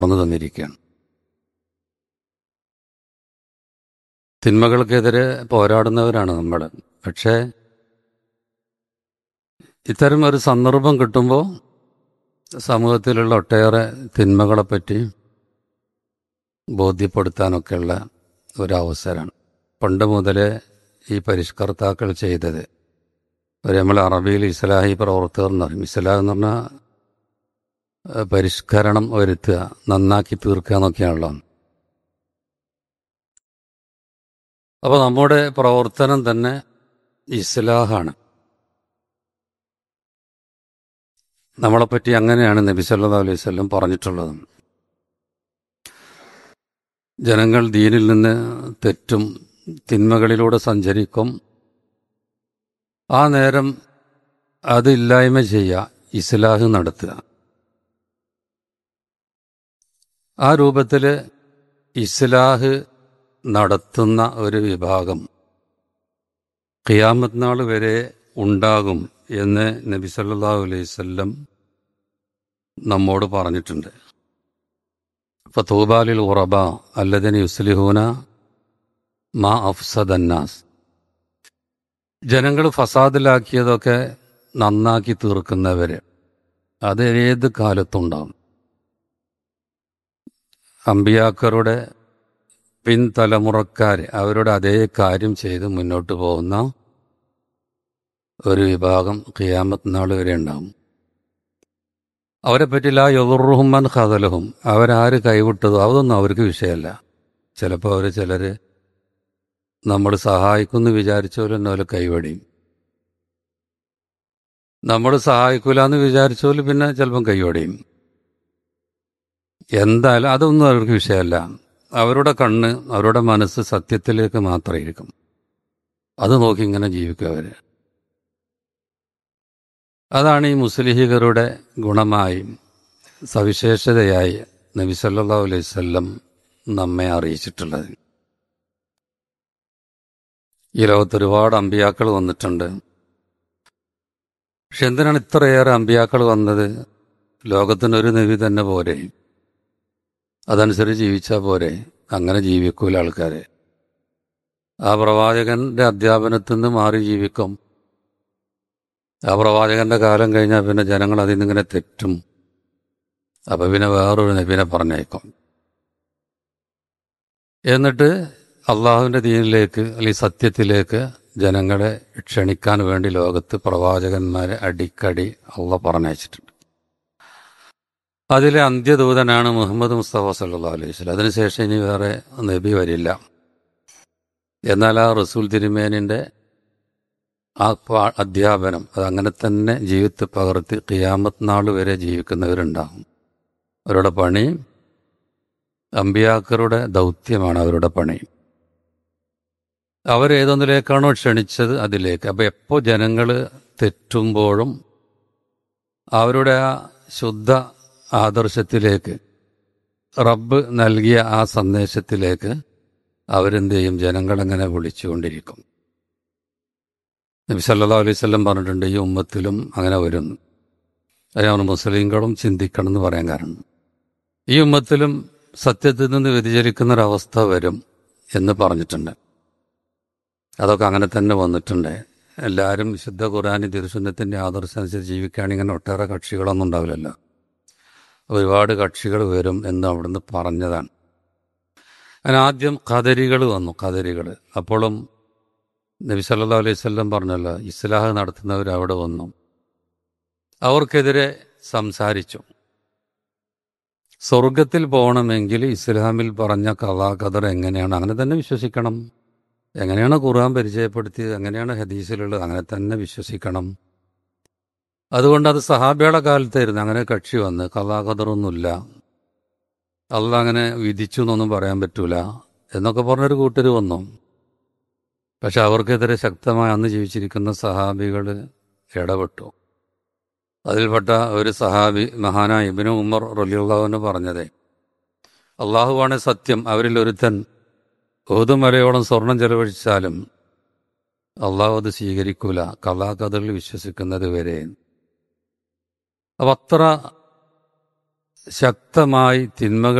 തുറന്നു തന്നിരിക്കുകയാണ് തിന്മകൾക്കെതിരെ പോരാടുന്നവരാണ് നമ്മൾ പക്ഷേ ഇത്തരം ഒരു സന്ദർഭം കിട്ടുമ്പോൾ സമൂഹത്തിലുള്ള ഒട്ടേറെ തിന്മകളെപ്പറ്റി ബോധ്യപ്പെടുത്താനൊക്കെയുള്ള ഒരു അവസരമാണ് പണ്ട് മുതലേ ഈ പരിഷ്കർത്താക്കൾ ചെയ്തത് ഒരു നമ്മൾ അറബിയിൽ ഇസ്ലാഹി പ്രവർത്തകർ എന്ന് പറയും ഇസ്ലാം എന്ന് പറഞ്ഞാൽ ഏഹ്, പരിഷ്കരണം വരുത്തുക നന്നാക്കി തീർക്കുക എന്നൊക്കെയാണല്ലോ അപ്പോൾ നമ്മുടെ പ്രവർത്തനം തന്നെ ഇസ്ലാഹാണ് നമ്മളെപ്പറ്റി അങ്ങനെയാണ് നബി സല്ലല്ലാഹു അലൈഹി വസല്ലം പറഞ്ഞിട്ടുള്ളത് ജനങ്ങൾ ദീനിൽ നിന്ന് തെറ്റും തിന്മകളിലൂടെ സഞ്ചരിക്കും ആ നേരം അത് ഇല്ലായ്മ ചെയ്യുക ഇസ്ലാഹ് നടത്തുക ആ രൂപത്തിൽ ഇസ്ലാഹ് നടത്തുന്ന ഒരു വിഭാഗം ഖിയാമത്ത് നാൾ വരെ ഉണ്ടാകും എന്ന് നബി സല്ലല്ലാഹു അലൈഹി വസല്ലം നമ്മോട് പറഞ്ഞിട്ടുണ്ട് അപ്പോൾ തൂബാലിൽ ഉറബ അല്ലതിന് യുസ്ലിഹൂന മാ അഫ്സദന്നാസ് ജനങ്ങൾ ഫസാദിലാക്കിയതൊക്കെ നന്നാക്കി തീർക്കുന്നവര് അത് ഏത് കാലത്തുണ്ടാവും അമ്പിയാക്കറുടെ പിൻതലമുറക്കാർ അവരുടെ അതേ കാര്യം ചെയ്ത് മുന്നോട്ട് പോകുന്ന ഒരു വിഭാഗം ഖിയാമത്ത് നാൾ വരെ ഉണ്ടാവും അവരെ പറ്റി ലാ യൊറുഹുമ്മൻ ഖതലഹും അവരാര് കൈവിട്ടതോ അതൊന്നും അവർക്ക് വിഷയമല്ല ചിലപ്പോൾ അവർ ചിലർ നമ്മൾ സഹായിക്കുമെന്ന് വിചാരിച്ചോലും തന്നെ അവർ കൈവടിയും നമ്മൾ സഹായിക്കൂല എന്ന് വിചാരിച്ചോലും പിന്നെ ചിലപ്പം കൈവടിയും എന്തായാലും അതൊന്നും അവർക്ക് വിഷയമല്ല അവരുടെ കണ്ണ് അവരുടെ മനസ്സ് സത്യത്തിലേക്ക് മാത്രമായിരിക്കും അത് നോക്കി ഇങ്ങനെ ജീവിക്കും അവർ അതാണ് ഈ മുസ്ലിഹീകരുടെ ഗുണമായി സവിശേഷതയായി നബി സല്ലല്ലാഹു അലൈഹി വസല്ലം നമ്മെ അറിയിച്ചിട്ടുള്ളത് ഈ ലോകത്ത് ഒരുപാട് അമ്പിയാക്കൾ വന്നിട്ടുണ്ട് പക്ഷെ എന്തിനാണ് ഇത്രയേറെ അമ്പിയാക്കൾ വന്നത് ലോകത്തിനൊരു നബി തന്നെ പോരെ അതനുസരിച്ച് ജീവിച്ചാൽ പോരെ അങ്ങനെ ജീവിക്കൂല ആൾക്കാർ ആ പ്രവാചകന്റെ അധ്യാപനത്തിൽ നിന്ന് മാറി ജീവിക്കും ആ പ്രവാചകന്റെ കാലം കഴിഞ്ഞാൽ പിന്നെ ജനങ്ങൾ അതിൽ നിന്നിങ്ങനെ തെറ്റും അപ്പൊ പിന്നെ വേറൊരു നബിനെ പറഞ്ഞേക്കും എന്നിട്ട് അള്ളാഹുവിന്റെ ദീനിലേക്ക് അല്ലെങ്കിൽ സത്യത്തിലേക്ക് ജനങ്ങളെ ക്ഷണിക്കാൻ വേണ്ടി ലോകത്ത് പ്രവാചകന്മാരെ അടിക്കടി അള്ള പറഞ്ഞയച്ചിട്ടുണ്ട് അതിലെ അന്ത്യദൂതനാണ് മുഹമ്മദ് മുസ്തഫ സല്ലാ അലൈഹി സ്വലം അതിനുശേഷം ഇനി വേറെ നബി വരില്ല എന്നാൽ ആ റസൂൽ തിരുമേനിന്റെ ആ പാ- അധ്യാപനം അത് അങ്ങനെ തന്നെ ജീവിതത്തിൽ പകർത്തി ഖിയാമത്ത് നാൾ വരെ ജീവിക്കുന്നവരുണ്ടാകും അവരുടെ പണി അമ്പിയാക്കറുടെ ദൗത്യമാണ് അവരുടെ പണി അവരേതൊന്നിലേക്കാണോ ക്ഷണിച്ചത് അതിലേക്ക് അപ്പൊ എപ്പോ ജനങ്ങൾ തെറ്റുമ്പോഴും അവരുടെ ആ ശുദ്ധ ആദർശത്തിലേക്ക് റബ്ബ് നൽകിയ ആ സന്ദേശത്തിലേക്ക് അവരെന്ത് ചെയ്യും ജനങ്ങളെങ്ങനെ വിളിച്ചുകൊണ്ടിരിക്കും നബി സല്ലാ അലൈഹി സ്വല്ലം പറഞ്ഞിട്ടുണ്ട് ഈ ഉമ്മത്തിലും അങ്ങനെ വരും അതാണ് മുസ്ലിങ്ങളും ചിന്തിക്കണം എന്ന് പറയാൻ കാരണം ഈ ഉമ്മത്തിലും സത്യത്തിൽ നിന്ന് വ്യതിചലിക്കുന്ന ഒരവസ്ഥ വരും എന്ന് പറഞ്ഞിട്ടുണ്ട് അതൊക്കെ അങ്ങനെ തന്നെ വന്നിട്ടുണ്ട് എല്ലാവരും വിശുദ്ധ ഖുറാനി തിരുസുന്നത്തിൻ്റെ ആദർശം അനുസരിച്ച് ജീവിക്കുകയാണെങ്കിൽ ഇങ്ങനെ ഒട്ടേറെ കക്ഷികളൊന്നും ഉണ്ടാവില്ലല്ലോ ഒരുപാട് കക്ഷികൾ വരും എന്ന് അവിടുന്ന് പറഞ്ഞതാണ് അങ്ങനെ ആദ്യം കദരികൾ വന്നു കദരികൾ അപ്പോഴും നബി സല്ലാ അലൈഹി സ്വല്ലം പറഞ്ഞല്ലോ ഇസ്ലാഹ് നടത്തുന്നവർ അവിടെ വന്നു അവർക്കെതിരെ സംസാരിച്ചു സ്വർഗത്തിൽ പോകണമെങ്കിൽ ഇസ്ലാമിൽ പറഞ്ഞ കഥാകഥർ എങ്ങനെയാണ് അങ്ങനെ തന്നെ വിശ്വസിക്കണം എങ്ങനെയാണ് ഖുർആൻ പരിചയപ്പെടുത്തിയത് എങ്ങനെയാണ് ഹദീസിലുള്ളത് അങ്ങനെ തന്നെ വിശ്വസിക്കണം അതുകൊണ്ട് അത് സഹാബിയുടെ കാലത്തായിരുന്നു അങ്ങനെ കക്ഷി വന്ന് കഥാകഥറൊന്നുമില്ല അല്ല അങ്ങനെ വിധിച്ചു എന്നൊന്നും പറയാൻ പറ്റൂല എന്നൊക്കെ പറഞ്ഞൊരു കൂട്ടർ വന്നു പക്ഷെ അവർക്കെതിരെ ശക്തമായി അന്ന് ജീവിച്ചിരിക്കുന്ന സഹാബികൾ ഇടപെട്ടു അതിൽപ്പെട്ട ഒരു സഹാബി മഹാനായ ഇബിന് ഉമർ റലിയുള്ളവന് പറഞ്ഞതേ അള്ളാഹുവാണ് സത്യം അവരിൽ ഒരുത്തൻ ഓതുമലയോളം സ്വർണം ചെലവഴിച്ചാലും അള്ളാഹു അത് സ്വീകരിക്കൂല കലാകഥകളിൽ വിശ്വസിക്കുന്നത് വരെ അപ്പം അത്ര ശക്തമായി തിന്മകൾ